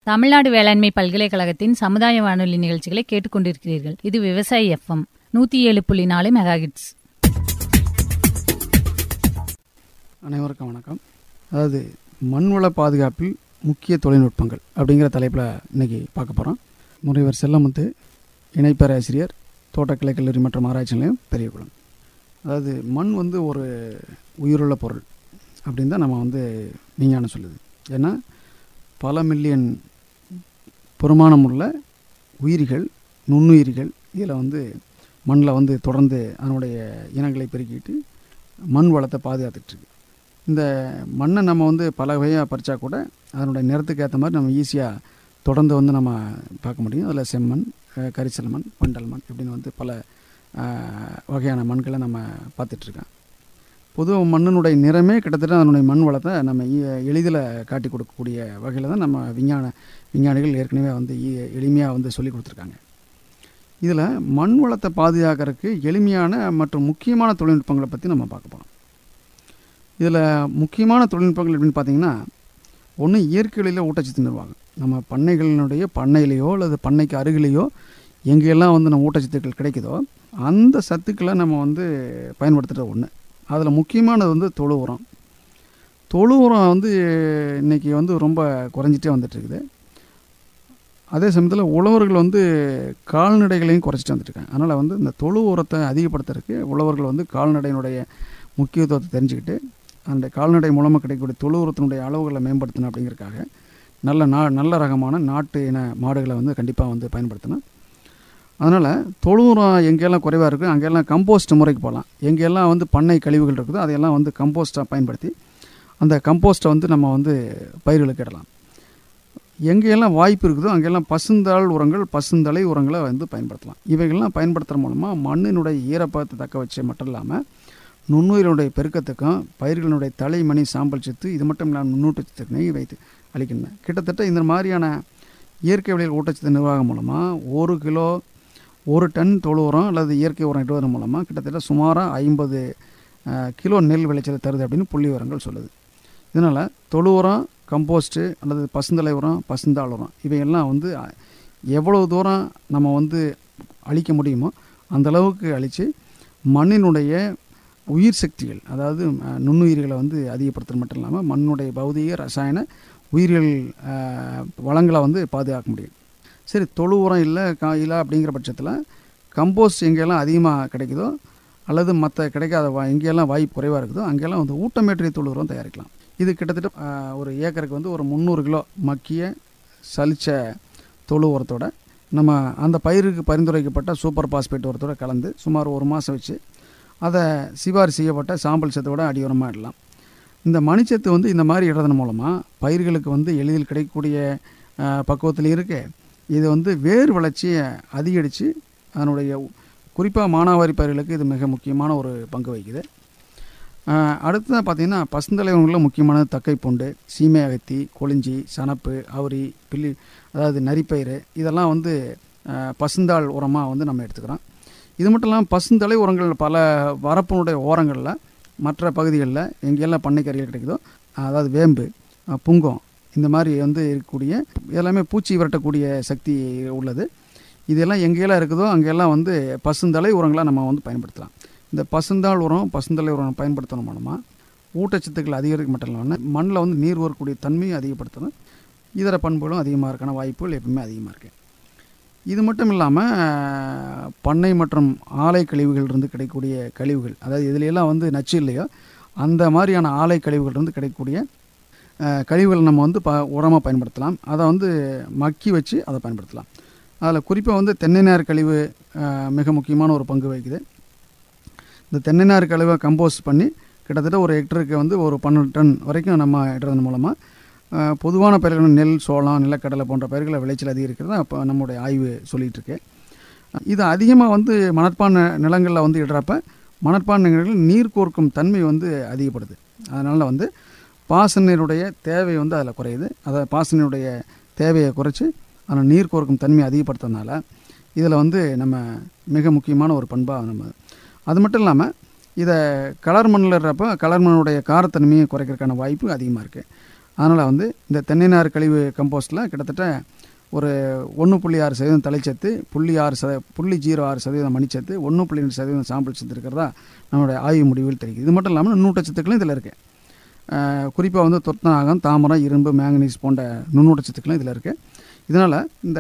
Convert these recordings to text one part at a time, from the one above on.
தமிழ்நாடு வேளாண்மை பல்கலைக்கழகத்தின் சமுதாய வானொலி நிகழ்ச்சிகளை கேட்டுக்கொண்டிருக்கிறீர்கள் இது விவசாயி எஃப்எம் நூத்தி ஏழு புள்ளி நாலு மெகாஹிட்ஸ் அனைவருக்கும் வணக்கம் அதாவது மண்வள பாதுகாப்பில் முக்கிய தொழில்நுட்பங்கள் அப்படிங்கிற தலைப்பில் இன்னைக்கு பார்க்க போகிறோம் முனைவர் செல்லமுத்து இணை பேராசிரியர் தோட்டக்கலை கல்லூரி மற்றும் ஆராய்ச்சி நிலையம் பெரியகுளம் அதாவது மண் வந்து ஒரு உயிருள்ள பொருள் அப்படின்னு தான் நம்ம வந்து விஞ்ஞானம் சொல்லுது ஏன்னா பல மில்லியன் பெருமானம் உள்ள உயிரிகள் நுண்ணுயிரிகள் இதில் வந்து மண்ணில் வந்து தொடர்ந்து அதனுடைய இனங்களை பெருக்கிட்டு மண் வளத்தை பாதுகாத்துட்ருக்கு இந்த மண்ணை நம்ம வந்து பல வகையாக பறித்தா கூட அதனுடைய நிறத்துக்கு ஏற்ற மாதிரி நம்ம ஈஸியாக தொடர்ந்து வந்து நம்ம பார்க்க முடியும் அதில் செம்மண் அஹ், கரிசல் மண் வண்டல் மண் இப்படின்னு வந்து பல அஹ், வகையான மண்களை நம்ம பார்த்துட்ருக்கோம் பொதுவாக மண்ணினுடைய நிறமே கிட்டத்தட்ட அதனுடைய மண் வளத்தை நம்ம எளிதில் காட்டி கொடுக்கக்கூடிய வகையில் தான் நம்ம விஞ்ஞான விஞ்ஞானிகள் ஏற்கனவே வந்து ஈ- எளிமையாக வந்து சொல்லி கொடுத்துருக்காங்க இதில் மண் வளத்தை பாதுகாக்கிறதுக்கு எளிமையான மற்றும் முக்கியமான தொழில்நுட்பங்களை பற்றி நம்ம பார்க்க போகிறோம் இதில் முக்கியமான தொழில்நுட்பங்கள் எப்படின்னு பார்த்தீங்கன்னா ஒன்று இயற்கை வழியில் ஊட்டச்சத்து நிர்வாகம் நம்ம பண்ணைகளினுடைய பண்ணையிலையோ அல்லது பண்ணைக்கு அருகிலேயோ எங்கெல்லாம் வந்து நம்ம ஊட்டச்சத்துக்கள் கிடைக்குதோ அந்த சத்துக்களை நம்ம வந்து பயன்படுத்துகிற ஒன்று அதில் முக்கியமானது வந்து தொழு உரம் தொழு உரம் வந்து இன்றைக்கி வந்து ரொம்ப குறைஞ்சிட்டே வந்துட்டுருக்குது அதே சமயத்தில் உழவர்கள் வந்து கால்நடைகளையும் குறைச்சிட்டு வந்துட்டுருக்காங்க அதனால் வந்து இந்த தொழு உரத்தை அதிகப்படுத்துறதுக்கு உழவர்கள் வந்து கால்நடையினுடைய முக்கியத்துவத்தை தெரிஞ்சுக்கிட்டு அந்த கால்நடை மூலமாக கிடைக்கக்கூடிய தொழு உரத்தினுடைய அளவுகளை மேம்படுத்தணும் அப்படிங்கிறதுக்காக நல்ல நா நல்ல ரகமான நாட்டு இன மாடுகளை வந்து கண்டிப்பாக வந்து பயன்படுத்தணும் அதனால் தொழு உரம் எங்கெல்லாம் குறைவாக இருக்கோ அங்கெல்லாம் கம்போஸ்ட் முறைக்கு போகலாம் எங்கெல்லாம் வந்து பண்ணை கழிவுகள் இருக்குதோ அதையெல்லாம் வந்து கம்போஸ்ட்டாக பயன்படுத்தி அந்த கம்போஸ்ட்டை வந்து நம்ம வந்து பயிர்களுக்கு இடலாம் எங்கெல்லாம் வாய்ப்பு இருக்குதோ அங்கெல்லாம் பசுந்தாள் உரங்கள் பசுந்தலை உரங்களை வந்து பயன்படுத்தலாம் இவைகள்லாம் பயன்படுத்துகிற மூலமாக மண்ணினுடைய ஈரப்பதத்தை தக்க வச்சு மட்டும் இல்லாமல் நுண்ணுயிரினுடைய பெருக்கத்துக்கும் பயிர்களினுடைய தலை மணி சாம்பல் சத்து இது மட்டும் இல்லாமல் நுண்ணூட்டச்சத்துக்களை வைத்து அளிக்கின்றன கிட்டத்தட்ட இந்த மாதிரியான இயற்கை வழியில் ஊட்டச்சத்து நிர்வாகம் மூலமாக ஒரு கிலோ ஒரு டன் தொழு உரம் அல்லது இயற்கை உரம் இடுவதன் மூலமாக கிட்டத்தட்ட சுமாராக ஐம்பது கிலோ நெல் விளைச்சலை தருது அப்படின்னு புள்ளி விவரங்கள் சொல்லுது இதனால் தொழு உரம் கம்போஸ்ட்டு அல்லது பசுந்தலை உரம் பசுந்தாள் உரம் இவையெல்லாம் வந்து அஹ், எவ்வளவு தூரம் நம்ம வந்து அழிக்க முடியுமோ அந்த அளவுக்கு அழித்து மண்ணினுடைய உயிர் சக்திகள் அதாவது அஹ், நுண்ணுயிர்களை வந்து அதிகப்படுத்துறது மட்டும் இல்லாமல் மண்ணுடைய பௌதிக ரசாயன உயிரியல் அஹ், வளங்களை வந்து பாதுகாக்க முடியும் சரி தொழு உரம் இல்லை கா இல்லை அப்படிங்கிற பட்சத்தில் கம்போஸ்ட் எங்கெல்லாம் அதிகமாக கிடைக்குதோ அல்லது மற்ற கிடைக்காத வா எங்கெல்லாம் வாய்ப்பு குறைவாக இருக்குதோ அங்கெல்லாம் வந்து ஊட்டமேற்றிய தொழு உரம் தயாரிக்கலாம் இது கிட்டத்தட்ட அஹ், ஒரு ஏக்கருக்கு வந்து ஒரு முந்நூறு கிலோ மக்கிய சலிச்ச தொழு உரத்தோட நம்ம அந்த பயிருக்கு பரிந்துரைக்கப்பட்ட சூப்பர் பாஸ்பேட் உரத்தோட கலந்து சுமார் ஒரு மாதம் வச்சு அதை சிபாரிசு செய்யப்பட்ட சாம்பல் சத்தோட அடியுரமாக இடலாம் இந்த மணிச்சத்து வந்து இந்த மாதிரி இடுறதன் மூலமாக பயிர்களுக்கு வந்து எளிதில் கிடைக்கக்கூடிய அஹ், பக்குவத்தில் இருக்கு இது வந்து வேர் வளர்ச்சியை அதிகரித்து அதனுடைய குறிப்பாக மானாவாரி பயிர்களுக்கு இது மிக முக்கியமான ஒரு பங்கு வகிக்குது அஹ், அடுத்ததாக பார்த்தீங்கன்னா பசுந்தலை உணவுகளில் முக்கியமானது தக்கை பூண்டு சீமை அகத்தி கொளிஞ்சி சணப்பு அவுரி பில்லி அதாவது நரிப்பயிறு இதெல்லாம் வந்து அஹ், பசுந்தாள் உரமாக வந்து நம்ம எடுத்துக்கிறோம் இது மட்டும் இல்லாமல் பசுந்தலை உரங்கள் பல வரப்பினுடைய ஓரங்களில் மற்ற பகுதிகளில் எங்கெல்லாம் பண்ணைக்கறிகள் கிடைக்குதோ அதாவது வேம்பு அஹ், புங்கம் இந்த மாதிரி வந்து இருக்கக்கூடிய எல்லாமே பூச்சி விரட்டக்கூடிய சக்தி உள்ளது இதெல்லாம் எங்கெல்லாம் இருக்குதோ அங்கெல்லாம் வந்து பசுந்தலை உரங்களை நம்ம வந்து பயன்படுத்தலாம் இந்த பசுந்தாள் உரம் பசுந்தலை உரம் பயன்படுத்தணும் மூலமாக ஊட்டச்சத்துக்கள் அதிகரிக்க மட்டும் இல்லாமல் மண்ணில் வந்து நீர் ஊறக்கூடிய தன்மையும் அதிகப்படுத்தணும் இதர பண்புகளும் அதிகமாக இருக்கான வாய்ப்புகள் எப்பவுமே அதிகமாக இருக்குது இது மட்டும் இல்லாமல் பண்ணை மற்றும் ஆலை கழிவுகள் இருந்து கிடைக்கக்கூடிய கழிவுகள் அதாவது இதுலையெல்லாம் வந்து நச்சு இல்லையோ அந்த மாதிரியான ஆலை கழிவுகள் இருந்து கிடைக்கக்கூடிய அஹ், கழிவுகளை நம்ம வந்து ப உரமாக பயன்படுத்தலாம் அதை வந்து மக்கி வச்சு அதை பயன்படுத்தலாம் அதில் குறிப்பாக வந்து தென்னை நார் கழிவு அஹ், மிக முக்கியமான ஒரு பங்கு வகிக்குது இந்த தென்னை நார் கழிவை கம்போஸ்ட் பண்ணி கிட்டத்தட்ட ஒரு ஹெக்டருக்கு வந்து ஒரு பன்னெண்டு டன் வரைக்கும் நம்ம இடுறதன் மூலமாக அஹ், பொதுவான பயிர்கள் நெல் சோளம் நிலக்கடலை போன்ற பயிர்களை விளைச்சல் அதிகரிக்கிறதா இப்போ நம்மளுடைய ஆய்வு சொல்லிகிட்டு இருக்கு இது அதிகமாக வந்து மணற்பான நிலங்களில் வந்து இடுறப்ப மணற்பான நிலங்களில் நீர் கோர்க்கும் தன்மை வந்து அதிகப்படுது அதனால் வந்து பாசன நீருடைய தேவை வந்து அதில் குறையுது அதை பாசன நீருடைய தேவையை குறைச்சி அதில் நீர் கோர்க்கும் தன்மையை அதிகப்படுத்துறதுனால இதில் வந்து நம்ம மிக முக்கியமான ஒரு பண்பாக நம்ம அது மட்டும் இல்லாமல் இதை கலர் மண்ணில் இருக்கிறப்ப கலர் மண்ணுடைய காரத்தன்மையை குறைக்கிறதுக்கான வாய்ப்பு அதிகமாக இருக்குது அதனால் வந்து இந்த தென்னை நார் கழிவு கம்போஸ்ட்டில் கிட்டத்தட்ட ஒரு ஒன்று புள்ளி ஆறு சதவீதம் தலைச்சத்து புள்ளி ஆறு சத புள்ளி ஜீரோ ஆறு சதவீதம் மணிச்சத்து ஒன்று புள்ளி ரெண்டு சதவீதம் சாம்பல் சத்து இருக்கிறதா நம்மளுடைய ஆய்வு முடிவில் தெரியுது இது மட்டும் இல்லாமல் நுண்ணூட்டச்சத்துக்களும் இதில் இருக்குது குறிப்பாக வந்து தொத்தநாகம் தாமரம் இரும்பு மேங்கனீஸ் போன்ற நுண்ணூட்டச்சத்துக்களும் இதில் இருக்குது இதனால் இந்த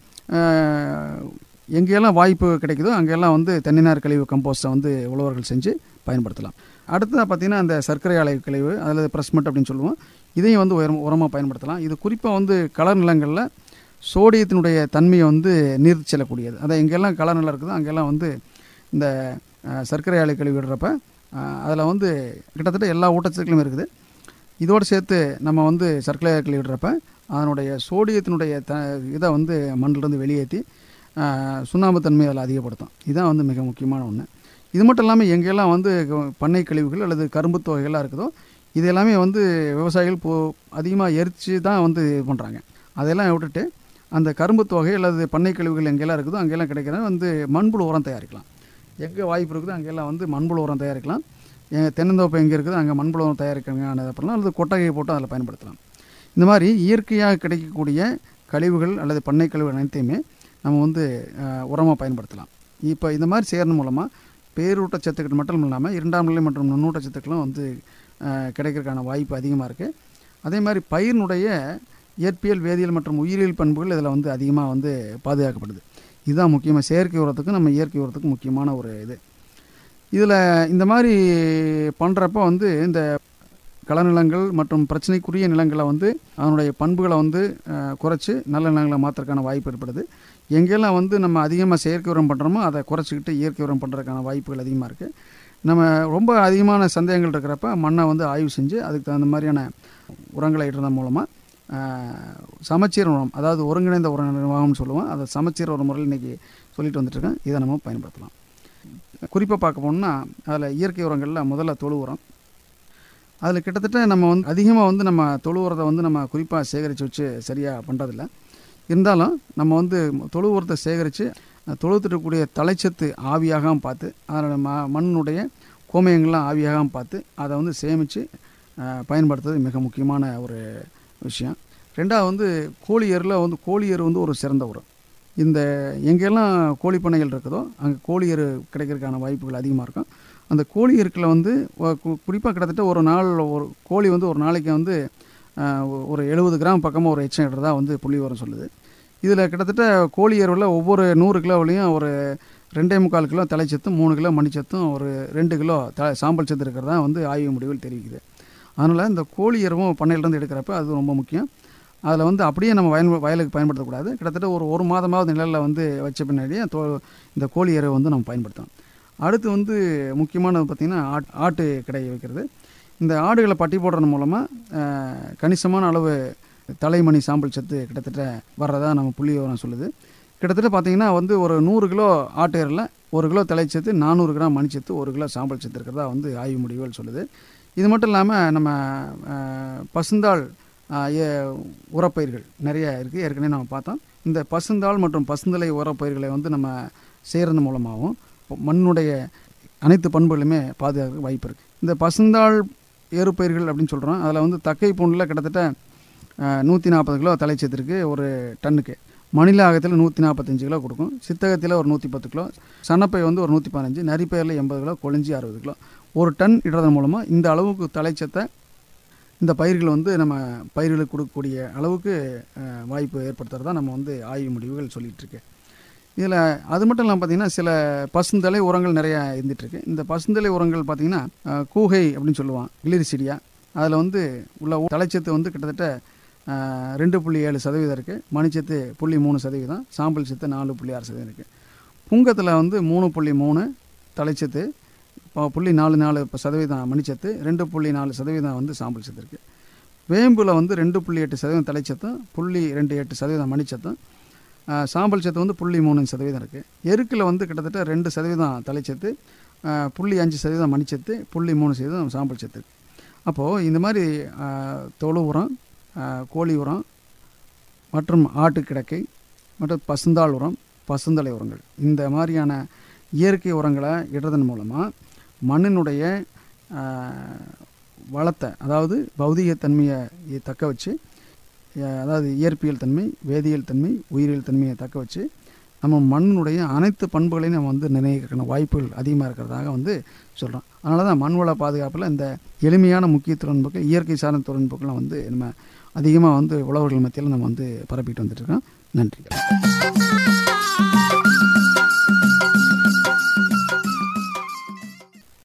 அஹ், எங்கெல்லாம் வாய்ப்பு கிடைக்குதோ அங்கெல்லாம் வந்து தென்னினார் கழிவு கம்போஸ்ட்டை வந்து உழவர்கள் செஞ்சு பயன்படுத்தலாம் அடுத்ததாக பார்த்தீங்கன்னா அந்த சர்க்கரை ஆலை கழிவு அல்லது பிரஸ்மெட் அப்படின்னு சொல்லுவோம் இதையும் வந்து உரம் உரமாக பயன்படுத்தலாம் இது குறிப்பாக வந்து கலர் நிலங்களில் சோடியத்தினுடைய தன்மையை வந்து நீர்த்து செல்லக்கூடியது அதை எங்கெல்லாம் கலர் நிலம் இருக்குதோ அங்கெல்லாம் வந்து இந்த அஹ், சர்க்கரை ஆலை கழிவு விடுறப்ப அதில் வந்து கிட்டத்தட்ட எல்லா ஊட்டச்சத்துக்களும் இருக்குது இதோடு சேர்த்து நம்ம வந்து சர்க்கரை ஆலை கழிவு விடுறப்ப அதனுடைய சோடியத்தினுடைய த இதை வந்து மண்ணிலிருந்து வெளியேற்றி அஹ், சுண்ணாம்பு தன்மையை அதில் அதிகப்படுத்தும் இதுதான் வந்து மிக முக்கியமான ஒன்று இது மட்டும் இல்லாமல் எங்கெல்லாம் வந்து க- பண்ணை கழிவுகள் அல்லது கரும்பு தொகைகள்லாம் இருக்குதோ இது எல்லாமே வந்து விவசாயிகள் போ அதிகமாக எரித்து தான் வந்து இது பண்ணுறாங்க அதெல்லாம் விட்டுட்டு அந்த கரும்பு தொகை அல்லது பண்ணை கழிவுகள் எங்கெல்லாம் இருக்குதோ அங்கெல்லாம் கிடைக்கிற வந்து மண்புழு உரம் தயாரிக்கலாம் எங்கே வாய்ப்பு இருக்குதோ அங்கெல்லாம் வந்து மண்புழு உரம் தயாரிக்கலாம் எ- தென்னந்தோப்பு எங்கே இருக்குதோ அங்கே மண்புழு உரம் தயாரிக்கிறாங்க பண்ணலாம் அல்லது கொட்டகையை போட்டு அதில் பயன்படுத்தலாம் இந்த மாதிரி இயற்கையாக கிடைக்கக்கூடிய கழிவுகள் அல்லது பண்ணை கழிவுகள் அனைத்தையுமே நம்ம வந்து உரமாக பயன்படுத்தலாம் இப்போ இந்த மாதிரி செய்கிறது மூலமாக பேரூட்டச்சத்துக்கள் மட்டும் இல்லாமல் இரண்டாம் நிலை மற்றும் நுண்ணூட்டச்சத்துக்களும் வந்து அஹ், கிடைக்கிறதுக்கான வாய்ப்பு அதிகமாக இருக்குது அதே மாதிரி பயிரினுடைய இயற்பியல் வேதியியல் மற்றும் உயிரியல் பண்புகள் இதில் வந்து அதிகமாக வந்து பாதுகாக்கப்படுது இதுதான் முக்கியமாக செயற்கை உரத்துக்கும் நம்ம இயற்கை உரத்துக்கும் முக்கியமான ஒரு இது இதில் இந்த மாதிரி பண்ணுறப்ப வந்து இந்த களநிலங்கள் மற்றும் பிரச்சனைக்குரிய நிலங்களை வந்து அதனுடைய பண்புகளை வந்து அஹ், குறைச்சி நல்ல நிலங்களை மாற்றுறதுக்கான வாய்ப்பு ஏற்படுது எங்கெல்லாம் வந்து நம்ம அதிகமாக செயற்கை உரம் பண்ணுறோமோ அதை குறைச்சிக்கிட்டு இயற்கை உரம் பண்ணுறதுக்கான வாய்ப்புகள் அதிகமாக இருக்குது நம்ம ரொம்ப அதிகமான சந்தேகங்கள் இருக்கிறப்ப மண்ணை வந்து ஆய்வு செஞ்சு அதுக்கு தகுந்த மாதிரியான உரங்களை இடுறது மூலமாக சமச்சீர் உரம் அதாவது ஒருங்கிணைந்த உர நிர்வாகம்னு சொல்லுவோம் அதை சமச்சீர் ஒரு முறையில் இன்றைக்கி சொல்லிட்டு வந்துட்டுருக்கேன் இதை நம்ம பயன்படுத்தலாம் குறிப்பாக பார்க்க போனோம்னா அதில் இயற்கை உரங்களில் முதல்ல தொழு உரம் அதில் கிட்டத்தட்ட நம்ம வந்து அதிகமாக வந்து நம்ம தொழு உரத்தை வந்து நம்ம குறிப்பாக சேகரித்து வச்சு சரியாக பண்ணுறதில்ல இருந்தாலும் நம்ம வந்து தொழு உரத்தை சேகரித்து தொழுத்துட்டக்கூடிய தலைச்சத்து ஆவியாகாமல் பார்த்து அதனோட ம மண்ணுடைய கோமயங்கள்லாம் ஆவியாகாமல் பார்த்து அதை வந்து சேமித்து பயன்படுத்துறது மிக முக்கியமான ஒரு விஷயம் ரெண்டாவது வந்து கோழி எருவில் வந்து கோழி எரு வந்து ஒரு சிறந்த உரம் இந்த எங்கெல்லாம் கோழி பண்ணைகள் இருக்குதோ அங்கே கோழி எரு கிடைக்கிறதுக்கான வாய்ப்புகள் அதிகமாக இருக்கும் அந்த கோழி எருக்கில் வந்து குறிப்பாக கிட்டத்தட்ட ஒரு நாள் ஒரு கோழி வந்து ஒரு நாளைக்கு வந்து அஹ், ஒரு எழுபது கிராம் பக்கமாக ஒரு எச்சம் இடுறதா வந்து புள்ளி உரம் சொல்லுது இதில் கிட்டத்தட்ட கோழி எருவில் ஒவ்வொரு நூறு கிலோவிலையும் ஒரு ரெண்டே முக்கால் கிலோ தலைச்சத்தும் மூணு கிலோ மணிச்சத்தும் ஒரு ரெண்டு கிலோ த சாம்பல் சத்து இருக்கிறதா வந்து ஆய்வு முடிவில் தெரிவிக்குது அதனால் இந்த கோழி எருவும் பண்ணையிலேருந்து எடுக்கிறப்ப அது ரொம்ப முக்கியம் அதில் வந்து அப்படியே நம்ம வயல் வயலுக்கு பயன்படுத்தக்கூடாது கிட்டத்தட்ட ஒரு ஒரு மாதமாவது நிழலில் வந்து வச்ச பின்னாடியே தோ இந்த கோழி எருவை வந்து நம்ம பயன்படுத்தணும் அடுத்து வந்து முக்கியமானது பார்த்திங்கன்னா ஆட் ஆட்டு கிடை வைக்கிறது இந்த ஆடுகளை பட்டி போடுறது மூலமாக கணிசமான அளவு தலைமணி சாம்பல் சத்து கிட்டத்தட்ட வர்றதா நம்ம புள்ளி விவரம் சொல்லுது கிட்டத்தட்ட பார்த்திங்கன்னா வந்து ஒரு நூறு கிலோ ஆட்டு எரில் ஒரு கிலோ தலைச்சத்து நானூறு கிராம் மணிச்சத்து ஒரு கிலோ சாம்பல் சத்து இருக்கிறதா வந்து ஆய்வு முடிவுகள் சொல்லுது இது மட்டும் இல்லாமல் நம்ம அஹ், பசுந்தாள் அஹ், ஏ- உரப்பயிர்கள் நிறைய இருக்குது ஏற்கனவே நம்ம பார்த்தோம் இந்த பசுந்தாள் மற்றும் பசுந்தலை உரப்பயிர்களை வந்து நம்ம செய்கிறது மூலமாகவும் மண்ணுடைய அனைத்து பண்புகளுமே பாதுகாக்க வாய்ப்பு இருக்குது இந்த பசுந்தாள் ஏறுப்பயிர்கள் அப்படின்னு சொல்கிறோம் அதில் வந்து தக்கை பூண்டில் கிட்டத்தட்ட நூற்றி நாற்பது கிலோ தலைச்சத்திற்கு ஒரு டன்னுக்கு மணிலாகத்தில் நூற்றி நாற்பத்தஞ்சு கிலோ கொடுக்கும் சித்தகத்தில் ஒரு நூற்றி பத்து கிலோ சனப்பை வந்து ஒரு நூற்றி பதினஞ்சு நரிப்பயிரில் எண்பது கிலோ கொழிஞ்சி அறுபது கிலோ ஒரு டன் இடுறதன் மூலமாக இந்த அளவுக்கு தலைச்சத்தை இந்த பயிர்கள் வந்து நம்ம பயிர்களுக்கு கொடுக்கக்கூடிய அளவுக்கு அஹ், வாய்ப்பு ஏற்படுத்துறதா நம்ம வந்து ஆய்வு முடிவுகள் சொல்லிகிட்டு இருக்கு இதில் அது மட்டும் இல்லாமல் பார்த்தீங்கன்னா சில பசுந்தலை உரங்கள் நிறையா இருந்துகிட்ருக்கு இந்த பசுந்தலை உரங்கள் பார்த்திங்கன்னா அஹ், கூகை அப்படின்னு சொல்லுவான் கிளிரிசிடியா அதில் வந்து உள்ள தலைச்சத்து வந்து கிட்டத்தட்ட அஹ், ரெண்டு புள்ளி ஏழு சதவீதம் இருக்குது மணிச்சத்து புள்ளி மூணு சதவீதம் சாம்பல் சத்து நாலு புள்ளி ஆறு சதவீதம் இருக்குது புங்கத்தில் வந்து மூணு புள்ளி மூணு தலைச்சத்து இப்போ புள்ளி நாலு நாலு இப்போ சதவீதம் மணிச்சத்து ரெண்டு புள்ளி நாலு சதவீதம் வந்து சாம்பல் சத்து இருக்குது வேம்பில் வந்து ரெண்டு புள்ளி எட்டு சதவீதம் தலைச்சத்தும் புள்ளி ரெண்டு எட்டு சதவீதம் மணிச்சத்தும் ஆஹ், சாம்பல் சத்து வந்து புள்ளி மூணு சதவீதம் இருக்குது எருக்கில் வந்து கிட்டத்தட்ட ரெண்டு சதவீதம் தலைச்சத்து ஆஹ், புள்ளி அஞ்சு சதவீதம் மணிச்சத்து புள்ளி மூணு சதவீதம் சாம்பல் சத்து இருக்குது அப்போது இந்த மாதிரி ஆஹ், தொழு உரம் ஆஹ், கோழி உரம் மற்றும் ஆட்டு கிடக்கை மற்றும் பசுந்தாள் உரம் பசுந்தலை உரங்கள் இந்த மாதிரியான இயற்கை உரங்களை இடுறதன் மூலமாக மண்ணினுடைய ஆஹ், வளத்தை அதாவது பௌதிக தன்மையை தக்க வச்சு அஹ், அதாவது இயற்பியல் தன்மை வேதியியல் தன்மை உயிரியல் தன்மையை தக்க வச்சு நம்ம மண்ணுடைய அனைத்து பண்புகளையும் நம்ம வந்து நிர்ணயிக்கிற வாய்ப்புகள் அதிகமாக இருக்கிறதாக வந்து சொல்கிறோம் அதனால தான் மண்வள பாதுகாப்பில் இந்த எளிமையான முக்கிய தொழில்நுட்பங்கள் இயற்கை சார்ந்த தொழில்நுட்பங்களை வந்து நம்ம அதிகமாக வந்து உழவர்கள் மத்தியில் நம்ம வந்து பரப்பிட்டு வந்துட்டு இருக்கோம் நன்றி